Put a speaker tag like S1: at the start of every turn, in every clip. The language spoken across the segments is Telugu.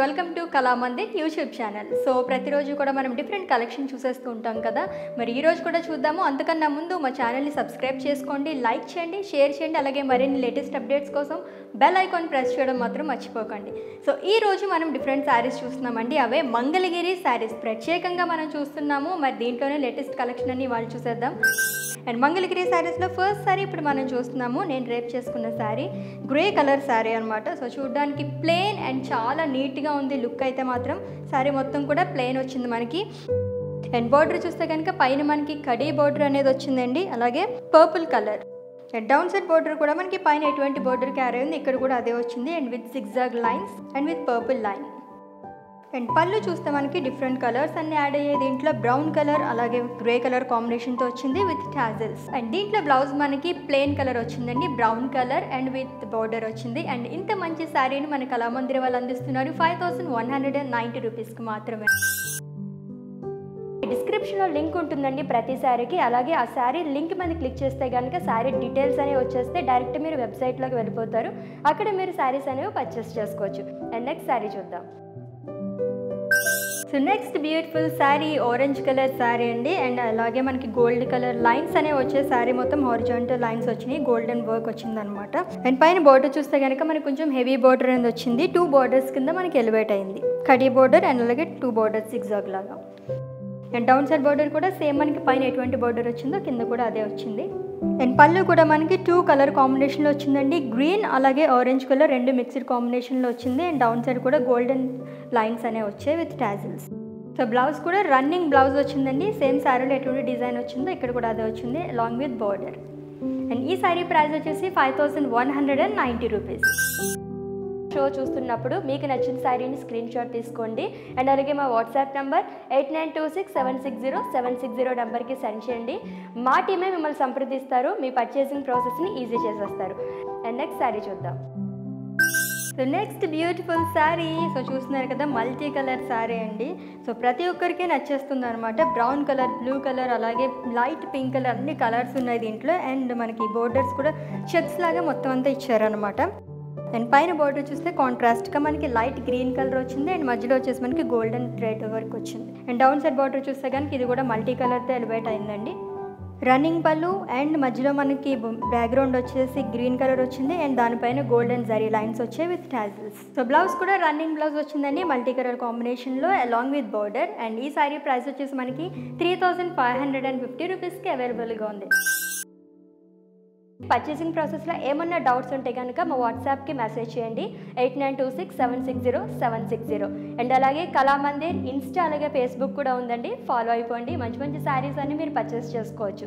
S1: welcome to Kalamandir YouTube channel so ప్రతిరోజు కూడా మనం డిఫరెంట్ కలెక్షన్ చూసేస్తూ ఉంటాం కదా మరి ఈ రోజు కూడా చూద్దాము అంతకన్నా ముందు మా ఛానల్ని సబ్స్క్రైబ్ చేసుకోండి లైక్ చేయండి షేర్ చేయండి అలాగే మరిన్ని లేటెస్ట్ అప్డేట్స్ కోసం బెల్ ఐకాన్ ప్రెస్ చేయడం మాత్రం మర్చిపోకండి సో ఈ రోజు మనం డిఫరెంట్ శారీస్ చూస్తున్నామండి అవే మంగళగిరి శారీస్ ప్రత్యేకంగా మనం చూస్తున్నాము మరి దీంట్లోనే లేటెస్ట్ కలెక్షన్ అని వాళ్ళు చూసేద్దాం అండ్ మంగళగిరి శారీస్లో ఫస్ట్ శారీ ఇప్పుడు మనం చూస్తున్నాము నేను రేప్ చేసుకున్న శారీ గ్రే కలర్ శారీ అనమాట సో చూడడానికి ప్లెయిన్ అండ్ చాలా నీట్గా ఉంది లుక్ అయితే మాత్రం శారీ మొత్తం కూడా ప్లెయిన్ వచ్చింది మనకి అండ్ బార్డర్ చూస్తే కనుక పైన మనకి కడీ బార్డర్ అనేది వచ్చిందండి అలాగే purple colour and down side border కూడా మనకి పైన ఎటువంటి బార్డర్ క్యారీ ఉంది ఇక్కడ కూడా అదే వచ్చింది and with zigzag lines and with purple line and పళ్ళు చూస్తే మనకి డిఫరెంట్ కలర్స్ అన్ని యాడ్ అయ్యాయి దీంట్లో బ్రౌన్ కలర్ అలాగే గ్రే కలర్ కాంబినేషన్తో వచ్చింది విత్ టాజల్స్ అండ్ దీంట్లో బ్లౌజ్ మనకి ప్లెయిన్ కలర్ వచ్చిందండి brown colour and with border వచ్చింది అండ్ ఇంత మంచి శారీని మన కళామందిర వాళ్ళు అందిస్తున్నారు five thousand one hundred and ninety రూపీస్కి మాత్రమే డిస్క్రిప్షన్లో లింక్ ఉంటుందండి ప్రతి శారీకి అలాగే ఆ శారీ లింక్ మీద క్లిక్ చేస్తే కనుక శారీ డీటెయిల్స్ అనేవి వచ్చేస్తే డైరెక్ట్ మీరు వెబ్సైట్లోకి వెళ్ళిపోతారు అక్కడ మీరు శారీస్ అనేవి పర్చేస్ చేసుకోవచ్చు అండ్ నెక్స్ట్ శారీ చూద్దాం so next beautiful sari orange colour sari అండి అండ్ అలాగే మనకి గోల్డ్ కలర్ లైన్స్ అనేవి వచ్చే శారీ మొత్తం హారిజాంటల్ లైన్స్ వచ్చినాయి గోల్డెన్ వర్క్ వచ్చింది అనమాట అండ్ పైన బార్డర్ చూస్తే కనుక మనకి కొంచెం హెవీ బార్డర్ అనేది వచ్చింది టూ బార్డర్స్ కింద మనకి ఎలివేట్ అయింది కడీ బార్డర్ అండ్ అలాగే టూ బార్డర్స్ సిక్సాగ్ లాగా అండ్ డౌన్ సైడ్ బార్డర్ కూడా సేమ్ మనకి పైన ఎటువంటి బార్డర్ వచ్చిందో కింద కూడా అదే వచ్చింది అండ్ పళ్ళు కూడా మనకి టూ కలర్ కాంబినేషన్లో వచ్చిందండి గ్రీన్ అలాగే ఆరెంజ్ కలర్ రెండు మిక్స్డ్ కాంబినేషన్లో వచ్చింది అండ్ డౌన్ సైడ్ కూడా గోల్డెన్ లైన్స్ అనేవి వచ్చాయి విత్ టాజిల్స్ సో బ్లౌజ్ కూడా రన్నింగ్ బ్లౌజ్ వచ్చిందండి సేమ్ శారీలో ఎటువంటి డిజైన్ వచ్చిందో ఇక్కడ కూడా అదే వచ్చింది అలాంగ్ విత్ బార్డర్ అండ్ ఈ శారీ ప్రైస్ వచ్చేసి five thousand one hundred and ninety rupees show చూస్తున్నప్పుడు మీకు నచ్చిన శారీని స్క్రీన్ షాట్ తీసుకోండి అండ్ అలాగే మా WhatsApp number eight nine two six seven six zero seven six zero నెంబర్కి సెండ్ చేయండి మా టీమే మిమ్మల్ని సంప్రదిస్తారు మీ పర్చేసింగ్ ప్రాసెస్ని ఈజీ చేసేస్తారు అండ్ నెక్స్ట్ శారీ చూద్దాం so next beautiful sari so చూస్తున్నారు కదా మల్టీ కలర్ శారీ అండి సో ప్రతి ఒక్కరికి నచ్చేస్తుంది అనమాట బ్రౌన్ కలర్ బ్లూ కలర్ అలాగే లైట్ పింక్ కలర్ అన్ని కలర్స్ ఉన్నాయి దీంట్లో అండ్ మనకి బోర్డర్స్ కూడా చెక్స్ లాగా మొత్తం అంతా ఇచ్చారనమాట అండ్ పైన బార్డర్ చూస్తే కాంట్రాస్ట్గా మనకి లైట్ గ్రీన్ కలర్ వచ్చింది అండ్ మధ్యలో వచ్చేసి మనకి గోల్డెన్ థ్రెడ్ వర్క్ వచ్చింది అండ్ డౌన్ సైడ్ బార్డర్ చూస్తే కనుక ఇది కూడా మల్టీ కలర్తో ఎలివేట్ అయిందండి రన్నింగ్ పళ్ళు అండ్ మధ్యలో మనకి బ్యాక్గ్రౌండ్ వచ్చేసి గ్రీన్ కలర్ వచ్చింది అండ్ దానిపైన గోల్డెన్ జరీ లైన్స్ వచ్చాయి విత్ టాజిల్స్ సో బ్లౌజ్ కూడా రన్నింగ్ బ్లౌజ్ వచ్చిందండి మల్టీ కలర్ కాంబినేషన్లో అలాంగ్ విత్ బార్డర్ అండ్ ఈ సారీ ప్రైస్ వచ్చేసి మనకి three thousand five hundred and fifty రూపీస్కి అవైలబుల్గా ఉంది పర్చేసింగ్ ప్రాసెస్లో ఏమన్నా డౌట్స్ ఉంటే కనుక మా వాట్సాప్కి మెసేజ్ చేయండి eight nine two six seven six zero seven six zero and అలాగే కళామందిర్ ఇన్స్టా అలాగే ఫేస్బుక్ కూడా ఉందండి ఫాలో అయిపోండి మంచి మంచి శారీస్ అన్ని మీరు పర్చేస్ చేసుకోవచ్చు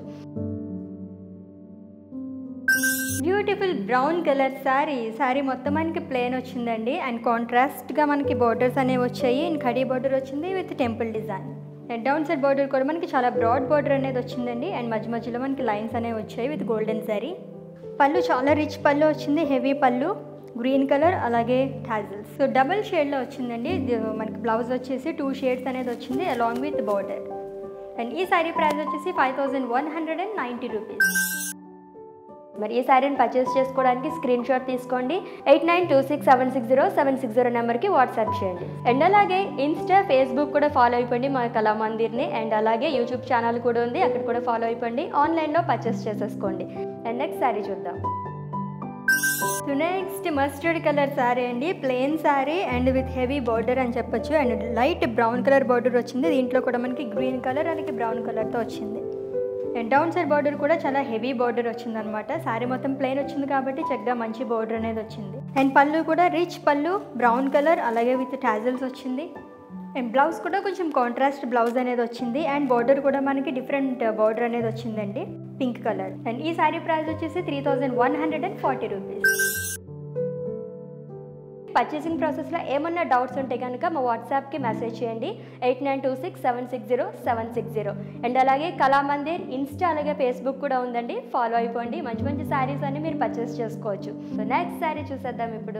S1: beautiful brown colour sari sari మొత్తం మనకి ప్లేన్ వచ్చిందండి అండ్ కాంట్రాస్ట్గా మనకి బార్డర్స్ అనేవి వచ్చాయి అండ్ కడీ బార్డర్ వచ్చింది with temple design and down side border కూడా మనకి చాలా బ్రాడ్ బార్డర్ అనేది వచ్చిందండి అండ్ మధ్య మధ్యలో మనకి లైన్స్ అనేవి వచ్చాయి విత్ గోల్డెన్ సారీ పళ్ళు చాలా రిచ్ పళ్ళు వచ్చింది హెవీ పళ్ళు గ్రీన్ కలర్ అలాగే టాజిల్స్ సో డబల్ షేడ్లో వచ్చిందండి ఇది మనకి బ్లౌజ్ వచ్చేసి టూ షేడ్స్ అనేది వచ్చింది అలాంగ్ విత్ బార్డర్ అండ్ ఈ శారీ ప్రైస్ వచ్చేసి five thousand one hundred and ninety rupees మరి ఈ శారీని పర్చేస్ చేసుకోవడానికి స్క్రీన్ షాట్ తీసుకోండి eight nine two six seven six zero seven six zero నెంబర్కి వాట్సాప్ చేయండి అండ్ అలాగే ఇన్స్టా ఫేస్బుక్ కూడా ఫాలో అయిపోండి మా కళామందిర్ని అండ్ అలాగే యూట్యూబ్ ఛానల్ కూడా ఉంది అక్కడ కూడా ఫాలో అయిపోండి ఆన్లైన్లో పర్చేస్ చేసేసుకోండి అండ్ నెక్స్ట్ శారీ చూద్దాం so next mustard colour sari అండి plain sari and with heavy border అని చెప్పొచ్చు and light brown colour border వచ్చింది దీంట్లో కూడా మనకి గ్రీన్ కలర్ అలాగే బ్రౌన్ కలర్తో వచ్చింది అండ్ డౌన్ సైడ్ బార్డర్ కూడా చాలా హెవీ బార్డర్ వచ్చింది అనమాట శారీ మొత్తం ప్లెయిన్ వచ్చింది కాబట్టి చక్కగా మంచి బార్డర్ అనేది వచ్చింది అండ్ పళ్ళు కూడా రిచ్ పళ్ళు బ్రౌన్ కలర్ అలాగే విత్ టాజిల్స్ వచ్చింది అండ్ బ్లౌజ్ కూడా కొంచెం కాంట్రాస్ట్ బ్లౌజ్ అనేది వచ్చింది అండ్ బార్డర్ కూడా మనకి డిఫరెంట్ బార్డర్ అనేది వచ్చిందండి పింక్ కలర్ అండ్ ఈ శారీ ప్రైస్ వచ్చేసి three thousand one hundred and forty rupees purchasing ప్రాసెస్లో ఏమన్నా డౌట్స్ ఉంటే కనుక మా వాట్సాప్కి మెసేజ్ చేయండి eight nine two six seven six zero seven six zero and అలాగే కళామందిర్ ఇన్స్టా అలాగే ఫేస్బుక్ కూడా ఉందండి ఫాలో అయిపోండి మంచి మంచి శారీస్ అన్ని మీరు పర్చేస్ చేసుకోవచ్చు సో నెక్స్ట్ శారీ చూసేద్దాం ఇప్పుడు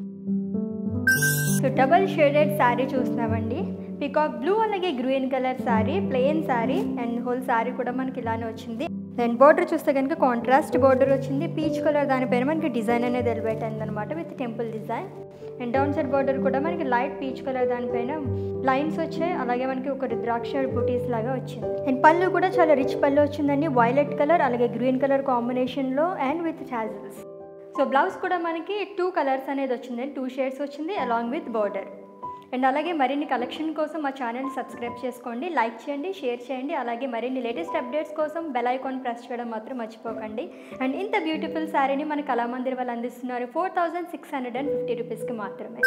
S1: సో డబల్ షేడెడ్ శారీ చూస్తున్నామండి పికాక్ బ్లూ అలాగే green colour sari plain sari and whole sari కూడా మనకి ఇలానే వచ్చింది దెన్ బార్డర్ చూస్తే కనుక కాంట్రాస్ట్ బార్డర్ వచ్చింది పీచ్ కలర్ దానిపైన మనకి డిజైన్ అనేది ఎలివేట్ అయింది అనమాట with temple design and down side border కూడా మనకి లైట్ పీచ్ కలర్ దానిపైన లైన్స్ వచ్చాయి అలాగే మనకి ఒక రుద్రాక్ష బూటీస్ లాగా వచ్చింది అండ్ పళ్ళు కూడా చాలా రిచ్ పళ్ళు వచ్చిందండి వైలెట్ కలర్ అలాగే గ్రీన్ కలర్ కాంబినేషన్లో and with tassels so blouse కూడా మనకి టూ కలర్స్ అనేది వచ్చింది టూ షేడ్స్ వచ్చింది అలాంగ్ విత్ బార్డర్ అండ్ అలాగే మరిన్ని కలెక్షన్ కోసం మా ఛానల్ని సబ్స్క్రైబ్ చేసుకోండి లైక్ చేయండి షేర్ చేయండి అలాగే మరిన్ని లేటెస్ట్ అప్డేట్స్ కోసం బెల్ ఐకాన్ ప్రెస్ చేయడం మాత్రం మర్చిపోకండి అండ్ ఇంత బ్యూటిఫుల్ శారీని మన కళామందిర్ వాళ్ళు అందిస్తున్నారు four thousand six hundred and fifty రూపీస్కి మాత్రమే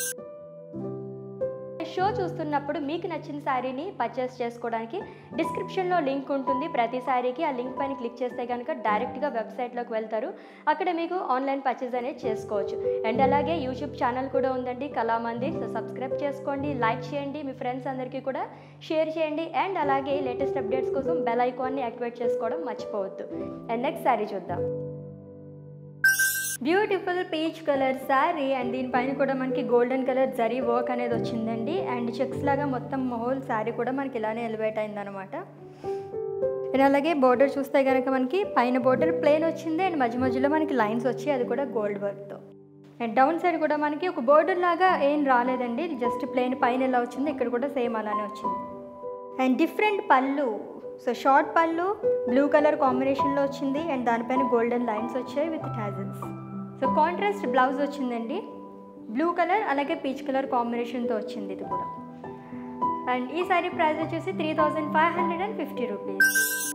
S1: షో చూస్తున్నప్పుడు మీకు నచ్చిన శారీని పర్చేస్ చేసుకోవడానికి డిస్క్రిప్షన్లో లింక్ ఉంటుంది ప్రతి శారీకి ఆ లింక్ పైన క్లిక్ చేస్తే కనుక డైరెక్ట్గా వెబ్సైట్లోకి వెళ్తారు అక్కడ మీకు ఆన్లైన్ పర్చేస్ అనేది చేసుకోవచ్చు అండ్ అలాగే యూట్యూబ్ ఛానల్ కూడా ఉందండి కళామందిర్ సో సబ్స్క్రైబ్ చేసుకోండి లైక్ చేయండి మీ ఫ్రెండ్స్ అందరికీ కూడా షేర్ చేయండి అండ్ అలాగే లేటెస్ట్ అప్డేట్స్ కోసం బెల్ ఐకాన్ని యాక్టివేట్ చేసుకోవడం మర్చిపోవద్దు అండ్ నెక్స్ట్ శారీ చూద్దాం beautiful peach colour sari and దీనిపైన కూడా మనకి గోల్డెన్ కలర్ జరీ వర్క్ అనేది వచ్చిందండి అండ్ చెక్స్ లాగా మొత్తం హోల్ శారీ కూడా మనకి ఇలానే ఎలివేట్ అయిందనమాట అండ్ అలాగే బోర్డర్ చూస్తే కనుక మనకి పైన బోర్డర్ ప్లేన్ వచ్చింది అండ్ మధ్య మధ్యలో మనకి లైన్స్ వచ్చి అది కూడా గోల్డ్ వర్క్తో అండ్ డౌన్ సైడ్ కూడా మనకి ఒక బోర్డర్ లాగా ఏం రాలేదండి జస్ట్ ప్లేన్ పైన ఎలా వచ్చింది ఇక్కడ కూడా సేమ్ అలానే వచ్చింది and different pallu so short pallu blue colour కాంబినేషన్లో వచ్చింది అండ్ దానిపైన గోల్డెన్ లైన్స్ వచ్చాయి with tassels so contrast blouse వచ్చిందండి బ్లూ కలర్ అలాగే పీచ్ కలర్ కాంబినేషన్తో వచ్చింది ఇది కూడా అండ్ ఈ సారీ ప్రైస్ వచ్చేసి three thousand five hundred and fifty rupees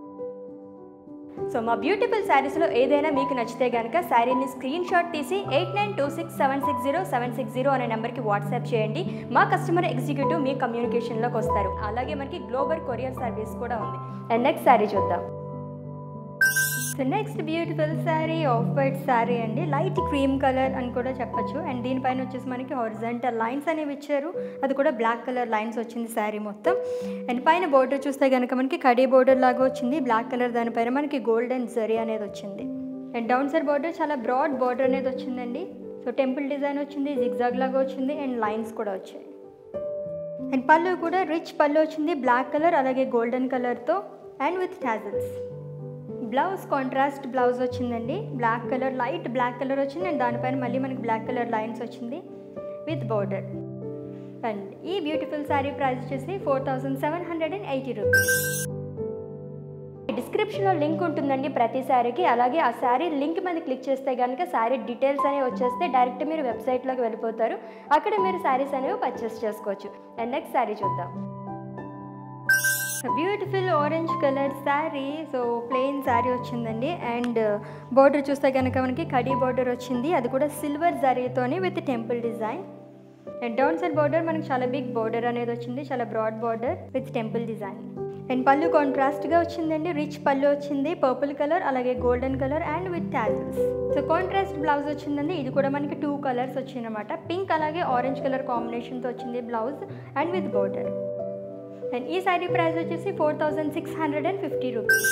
S1: so మా బ్యూటిఫుల్ శారీస్లో ఏదైనా మీకు నచ్చితే కనుక శారీని స్క్రీన్ షాట్ తీసి eight nine two six seven six zero seven six zero అనే నెంబర్కి వాట్సాప్ చేయండి మా కస్టమర్ ఎగ్జిక్యూటివ్ మీ కమ్యూనికేషన్లోకి వస్తారు అలాగే మనకి గ్లోబల్ కొరియర్ సర్వీస్ కూడా ఉంది అండ్ నెక్స్ట్ శారీ చూద్దాం so next beautiful sari off white sari అండి లైట్ క్రీమ్ కలర్ అని కూడా చెప్పొచ్చు అండ్ దీనిపైన వచ్చేసి మనకి హారిజంటల్ లైన్స్ అనేవి ఇచ్చారు అది కూడా బ్లాక్ కలర్ లైన్స్ వచ్చింది శారీ మొత్తం అండ్ పైన బోర్డర్ చూస్తే కనుక మనకి కడీ బోర్డర్ లాగా వచ్చింది బ్లాక్ కలర్ దానిపైన మనకి గోల్డెన్ జరీ అనేది వచ్చింది అండ్ డౌన్ సైడ్ బోర్డర్ చాలా బ్రాడ్ బోర్డర్ అనేది వచ్చిందండి సో టెంపుల్ డిజైన్ వచ్చింది జిగ్జాగ్ లాగా వచ్చింది అండ్ లైన్స్ కూడా వచ్చాయి అండ్ పళ్ళు కూడా రిచ్ పళ్ళు వచ్చింది బ్లాక్ కలర్ అలాగే గోల్డెన్ కలర్తో and with tassels blouse contrast blouse వచ్చిందండి black colour light black colour వచ్చింది అండ్ దానిపైన మళ్ళీ మనకి బ్లాక్ కలర్ లైన్స్ వచ్చింది విత్ బోర్డర్ అండ్ ఈ బ్యూటిఫుల్ శారీ ప్రైస్ వచ్చేసి four thousand seven hundred and eighty rupees డిస్క్రిప్షన్లో లింక్ ఉంటుందండి ప్రతి శారీకి అలాగే ఆ శారీ లింక్ మీద క్లిక్ చేస్తే కనుక శారీ డీటెయిల్స్ అనేవి వచ్చేస్తే డైరెక్ట్ మీరు వెబ్సైట్లోకి వెళ్ళిపోతారు అక్కడ మీరు శారీస్ అనేవి పర్చేస్ చేసుకోవచ్చు అండ్ నెక్స్ట్ శారీ చూద్దాం beautiful orange colour sari so plain sari వచ్చిందండి అండ్ బార్డర్ చూస్తే కనుక మనకి కడీ బార్డర్ వచ్చింది అది కూడా సిల్వర్ జరీతోని with temple design and down side border మనకి చాలా బిగ్ బార్డర్ అనేది వచ్చింది చాలా broad border with temple design and pallu కాంట్రాస్ట్గా వచ్చిందండి రిచ్ పళ్ళు వచ్చింది పర్పుల్ కలర్ అలాగే golden colour and with tassels so contrast blouse వచ్చిందండి ఇది కూడా మనకి టూ కలర్స్ వచ్చిందన్నమాట పింక్ అలాగే ఆరెంజ్ కలర్ కాంబినేషన్తో వచ్చింది blouse and with border and ఈ శారీ ప్రైస్ వచ్చేసి four thousand six hundred and fifty rupees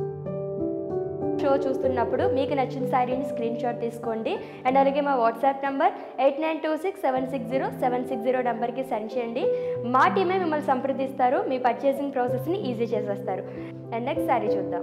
S1: show చూస్తున్నప్పుడు మీకు నచ్చిన శారీని స్క్రీన్ షాట్ తీసుకోండి అండ్ అలాగే మా WhatsApp number eight nine two six seven six zero seven six zero నెంబర్కి సెండ్ చేయండి మా టీమే మిమ్మల్ని సంప్రదిస్తారు మీ పర్చేసింగ్ ప్రాసెస్ని ఈజీ చేసేస్తారు అండ్ నెక్స్ట్ శారీ చూద్దాం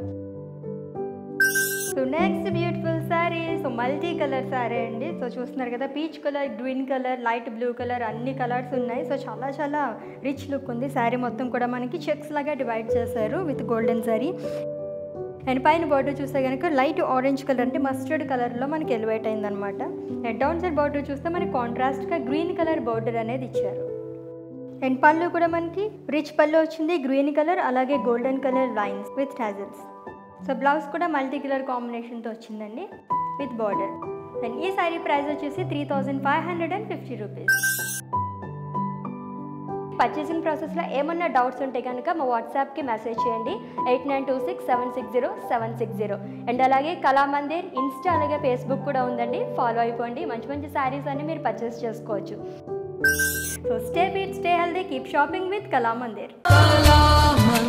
S1: so next beautiful sari so multi colour sari అండి సో చూస్తున్నారు కదా peach colour green colour light blue colour అన్ని కలర్స్ ఉన్నాయి సో చాలా చాలా రిచ్ లుక్ ఉంది శారీ మొత్తం కూడా మనకి చెక్స్ లాగా డివైడ్ చేశారు విత్ గోల్డెన్ శారీ అండ్ పైన బార్డర్ చూస్తే కనుక లైట్ ఆరెంజ్ కలర్ అంటే మస్టర్డ్ కలర్లో మనకి ఎలివేట్ అయిందనమాట అండ్ డౌన్ సైడ్ బార్డర్ చూస్తే మనకి కాంట్రాస్ట్గా గ్రీన్ కలర్ బార్డర్ అనేది ఇచ్చారు అండ్ పళ్ళు కూడా మనకి రిచ్ పళ్ళు వచ్చింది గ్రీన్ కలర్ అలాగే golden colour lines with tassels so blouse కూడా మల్టీ కలర్ కాంబినేషన్తో వచ్చిందండి విత్ బార్డర్ అండ్ ఈ శారీ ప్రైస్ వచ్చేసి three thousand five hundred and fifty rupees purchasing ప్రాసెస్లో ఏమన్నా డౌట్స్ ఉంటే కనుక మా వాట్సాప్కి మెసేజ్ చేయండి eight nine two six seven six zero seven six zero and అలాగే కళామందిర్ ఇన్స్టా అలాగే ఫేస్బుక్ కూడా ఉందండి ఫాలో అయిపోండి మంచి మంచి శారీస్ అన్ని మీరు పర్చేస్ చేసుకోవచ్చు so stay fit stay healthy keep shopping with Kalamandir
S2: Kalaman